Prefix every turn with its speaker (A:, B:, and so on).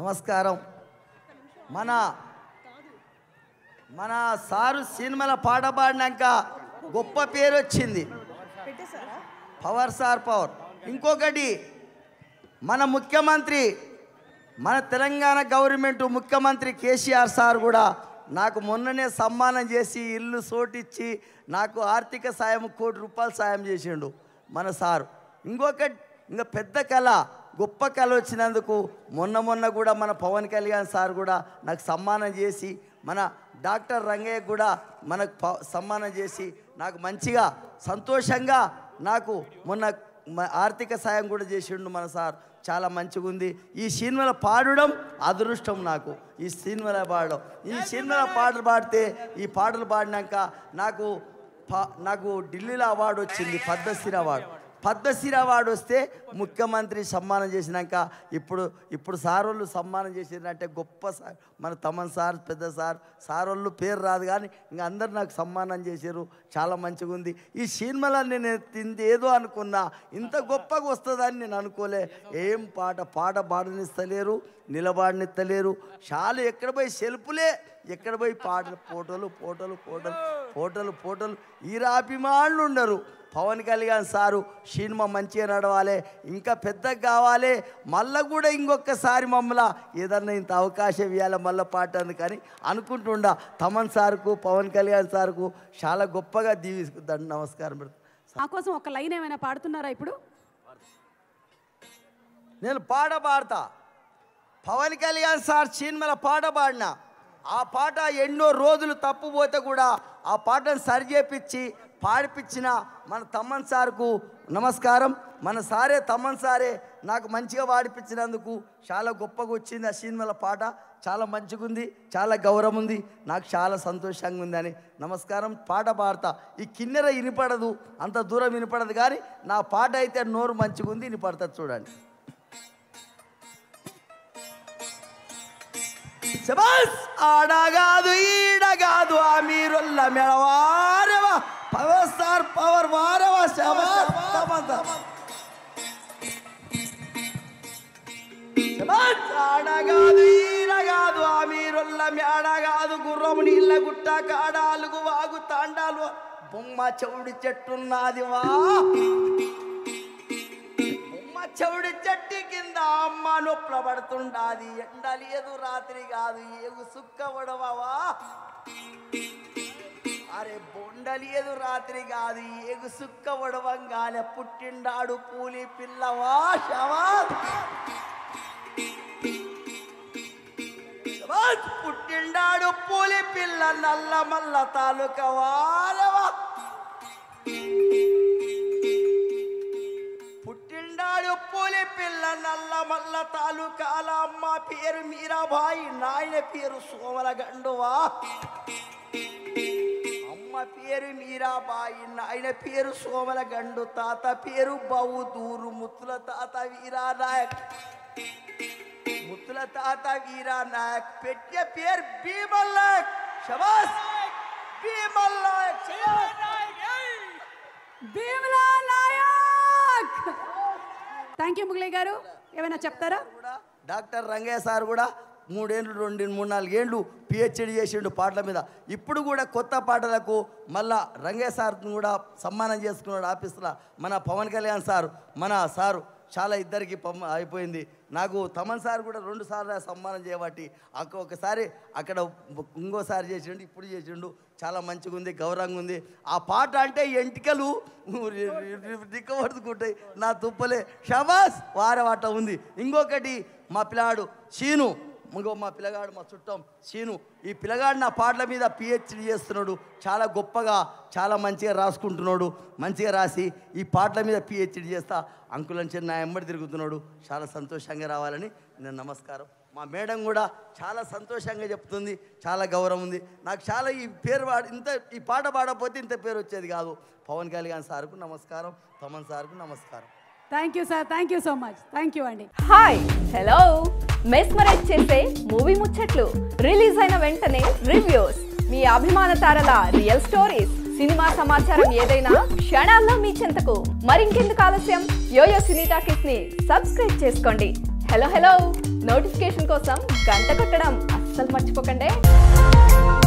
A: నమస్కారం మన మన సారు సినిమాల పాట పాడినాక గొప్ప పేరు వచ్చింది పవర్ సార్ పవర్ ఇంకొకటి మన ముఖ్యమంత్రి మన తెలంగాణ గవర్నమెంట్ ముఖ్యమంత్రి కేసీఆర్ సార్ కూడా నాకు మొన్ననే సన్మానం చేసి ఇల్లు సోటిచ్చి నాకు ఆర్థిక సాయం కోటి రూపాయలు సాయం చేసిండు మన సారు ఇంకొక ఇంకా పెద్ద కళ గొప్ప కళ వచ్చినందుకు మొన్న మొన్న కూడా మన పవన్ కళ్యాణ్ సార్ కూడా నాకు సన్మానం చేసి మన డాక్టర్ రంగయ్య కూడా మనకు ప- సన్మానం చేసి నాకు మంచిగా సంతోషంగా నాకు మొన్న మ- ఆర్థిక సాయం కూడా చేసిండు మన సార్ చాలా మంచిగా ఉంది ఈ సినిమాల పాడడం అదృష్టం నాకు ఈ సినిమాల పాడడం ఈ సినిమాల పాటలు పాడితే ఈ పాటలు పాడినాక నాకు ప- నాకు ఢిల్లీలో అవార్డు వచ్చింది పద్మశ్రీ అవార్డు పద్మశ్రీ అవార్డు వస్తే ముఖ్యమంత్రి సన్మానం చేసినాక ఇప్పుడు ఇప్పుడు సార్ వాళ్ళు సన్మానం చేసిరంటే గొప్ప సార్ మన తమన్ సార్ పెద్ద సార్ సార్ వాళ్ళు పేరు రాదు కానీ ఇంకా అందరు నాకు సన్మానం చేశారు చాలా మంచిగా ఉంది ఈ సినిమాలో నేను తింది ఏదో అనుకున్నా ఇంత గొప్పగా వస్తుందని నేను అనుకోలే ఏం పాట పాట పాడనిస్తలేరు నిలబాడనిస్తలేరు చాలా ఎక్కడ పోయి సెల్పులే ఎక్కడ పోయి పాటలు ఫోటోలు ఫోటోలు ఫోటోలు ఫోటోలు ఫోటోలు ఈరాభిమానులు ఉండరు పవన్ కళ్యాణ్ సారు సినిమా మంచిగా నడవాలి ఇంకా పెద్దగా కావాలి మళ్ళా కూడా ఇంకొకసారి మమ్మల్ని ఏదన్నా ఇంత అవకాశం ఇవ్వాలి మళ్ళీ పాట అందుకని అనుకుంటుండా తమన్ సార్కు పవన్ కళ్యాణ్ సార్కు చాలా గొప్పగా దీవిస్తుందండి నమస్కారం పెడతా
B: మా కోసం ఒక లైన్ ఏమైనా పాడుతున్నారా ఇప్పుడు
A: నేను పాట పాడతా పవన్ కళ్యాణ్ సార్ సినిమాల పాట పాడిన ఆ పాట ఎన్నో రోజులు తప్పుపోతే కూడా ఆ పాటను సరిచేపించి పాడిపించిన మన తమ్మన్ సార్కు నమస్కారం మన సారే తమ్మన్ సారే నాకు మంచిగా పాడిపించినందుకు చాలా గొప్పగా వచ్చింది ఆ సినిమాల పాట చాలా మంచిగా ఉంది చాలా గౌరవం ఉంది నాకు చాలా సంతోషంగా ఉందని నమస్కారం పాట పాడతా ఈ కిన్నెర వినపడదు అంత దూరం వినపడదు కానీ నా పాట అయితే నోరు మంచిగా ఉంది వినపడుతుంది చూడండి శబాస్ ఆడగాదు ఈడగాదు ఆ మీరుల్ల మెడవారవా పవర్ స్టార్ పవర్ వారవా శబాస్ తమంత శబాస్ ఆడగాదు ఈడగాదు ఆ మీరుల్ల మేడగాదు గుర్రం నీళ్ళ గుట్ట కాడాలుగు వాగు తాండాలు బొమ్మ చెవుడి చెట్టున్నది వా బొమ్మ చెవుడి చెట్టు కింద అమ్మ నొప్పుల పడుతుండాది ఎండ లేదు రాత్రి కాదు ఏగు సుక్క పడవవా అరే బొండ లేదు రాత్రి కాదు ఏగు సుక్క పడవంగానే పుట్టిండాడు పూలి పిల్లవా శవా శబాష్! పుట్టిండాడు పూలి పిల్ల నల్ల మల్ల తాలూక వారవా పుట్టిండాడు పూలి పిల్ల నల్ల మల్ల తాలూకాల అమ్మ పేరు మీరాబాయి నాయన పేరు సోమల గండువా అమ్మ పేరు మీరాబాయి నాయన పేరు సోమల గండు తాత పేరు బావు దూరు ముత్తుల తాత వీరా నాయక్ ముత్తుల తాత వీరా నాయక్ పెట్టే పేరు భీమల్ నాయక్ శబాస్ భీమల్ నాయక్
B: భీమలా నాయక్ థ్యాంక్ యూ ముగ్లయ్య గారు ఏమైనా చెప్తారా
A: కూడా డాక్టర్ రంగయ్య సార్ కూడా మూడేళ్ళు రెండు మూడు నాలుగేళ్ళు పిహెచ్డి చేసిండు పాటల మీద ఇప్పుడు కూడా కొత్త పాటలకు మళ్ళా రంగయ్య సార్ని కూడా సన్మానం చేసుకున్నాడు ఆఫీసులో మన పవన్ కళ్యాణ్ సార్ మన సారు చాలా ఇద్దరికి పమ్ అయిపోయింది నాకు తమన్ సార్ కూడా రెండు సార్లు సన్మానం చేయబట్టి అక్క ఒకసారి అక్కడ ఇంకోసారి చేసిండు ఇప్పుడు చేసిండు చాలా మంచిగా ఉంది గౌరవంగా ఉంది ఆ పాట అంటే ఎంటికలు దిక్కబడుకుంటాయి నా తుప్పలే షబాస్ వారవాట ఉంది ఇంకొకటి మా పిల్లాడు శీను ఇంకో మా పిల్లగాడు మా చుట్టం శీను ఈ పిల్లగాడు నా పాటల మీద పిహెచ్డి చేస్తున్నాడు చాలా గొప్పగా చాలా మంచిగా రాసుకుంటున్నాడు మంచిగా రాసి ఈ పాటల మీద పిహెచ్డి చేస్తా అంకులని చిన్న నా ఎంబడి తిరుగుతున్నాడు చాలా సంతోషంగా రావాలని నేను నమస్కారం మా మేడం కూడా చాలా సంతోషంగా చెప్తుంది చాలా గౌరవం ఉంది నాకు చాలా ఈ పేరు పాడ ఇంత ఈ పాట పాడకపోతే ఇంత పేరు వచ్చేది కాదు పవన్ కళ్యాణ్ సార్కు నమస్కారం పవన్ సార్కు నమస్కారం
B: thank you sir thank you so much thank you అండి
C: హాయ్ హలో మెస్మరైజ్ చేసే మూవీ ముచ్చట్లు రిలీజ్ అయిన వెంటనే రివ్యూస్ మీ అభిమాన తారల రియల్ స్టోరీస్ సినిమా సమాచారం ఏదైనా క్షణాల్లో మీ చెంతకు మరింకెందుకు ఆలస్యం యోయో సినీ టాకీస్ ని సబ్స్క్రైబ్ చేసుకోండి హలో హలో నోటిఫికేషన్ కోసం గంట కొట్టడం అస్సలు మర్చిపోకండి